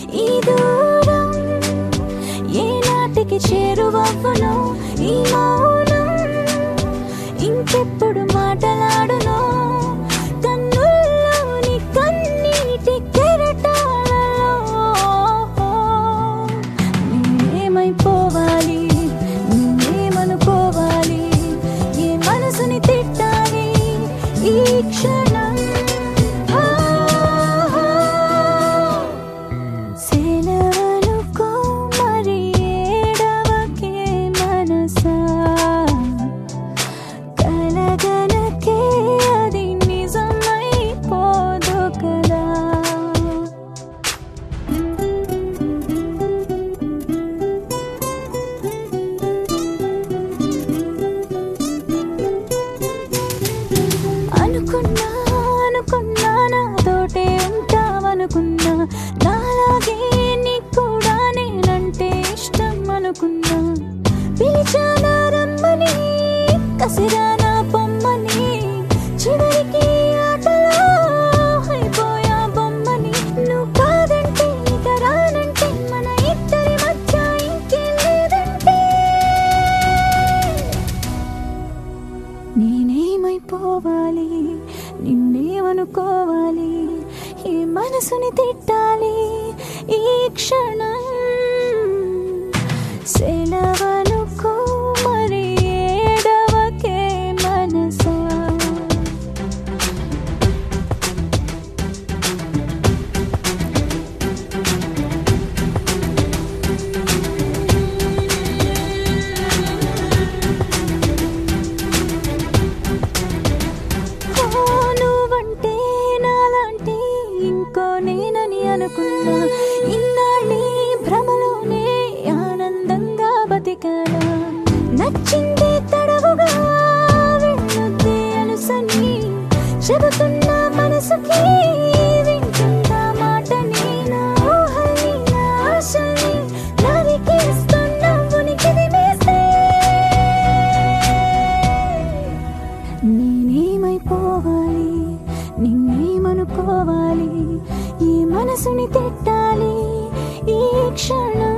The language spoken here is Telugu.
ఈ దూరం ఏ నాటికి చేరువవ్వను ఈ మౌనం ఇంకెప్పుడు మాటలాడును కన్నుల్లోని కన్నీటి కెరటాలలో నేనేమైపోవాలి నేనేమనుకోవాలి ఏ మనసుని తిట్టాలి ఈ క్షణం ఆ, ఆ. సెలవనుకో మరి ఏడవకే మనసా కలగనకే అది నిజమైపోదు కదా అనుకున్నా అనుకున్నా నాతోటే ఉంటావనుకున్నా నాలాగే నీకు కూడా నేనంటే ఇష్టం అనుకున్నా పిలిచానా రమ్మని కసిరానా పొమ్మని చివరికి ఆటలో అయిపోయా బొమ్మని నువ్వు కాదంటే ఇక రానంటే మన ఇద్దరి మధ్య ఇంకేం లేదంటే నేనేమైపోవాలి నిన్నేమనుకోవాలి ఈ మనసుని తిట్టాలి ఈ క్షణం సెలవనుకో మరి ఏడవకే మనసా ఓ నువ్వంటే నాలాంటి ఇంకో నేనని అనుకున్నా ఇన్నాళ్ళి భ్రమలోనే ఆనందంగా బతికానా నచ్చింది తడవుగా వెళ్ళొద్దే అలుసని చెబుతున్నా మనసుకి వింటుందా మాటని నా ఊహల్ని నా ఆశల్ని నరికేస్తున్నా ఉనికిది వేస్తే నేనేమైపోవాలి నిన్నేమనుకోవాలి ఈ మనసుని తిట్టాలి ఈ క్షణం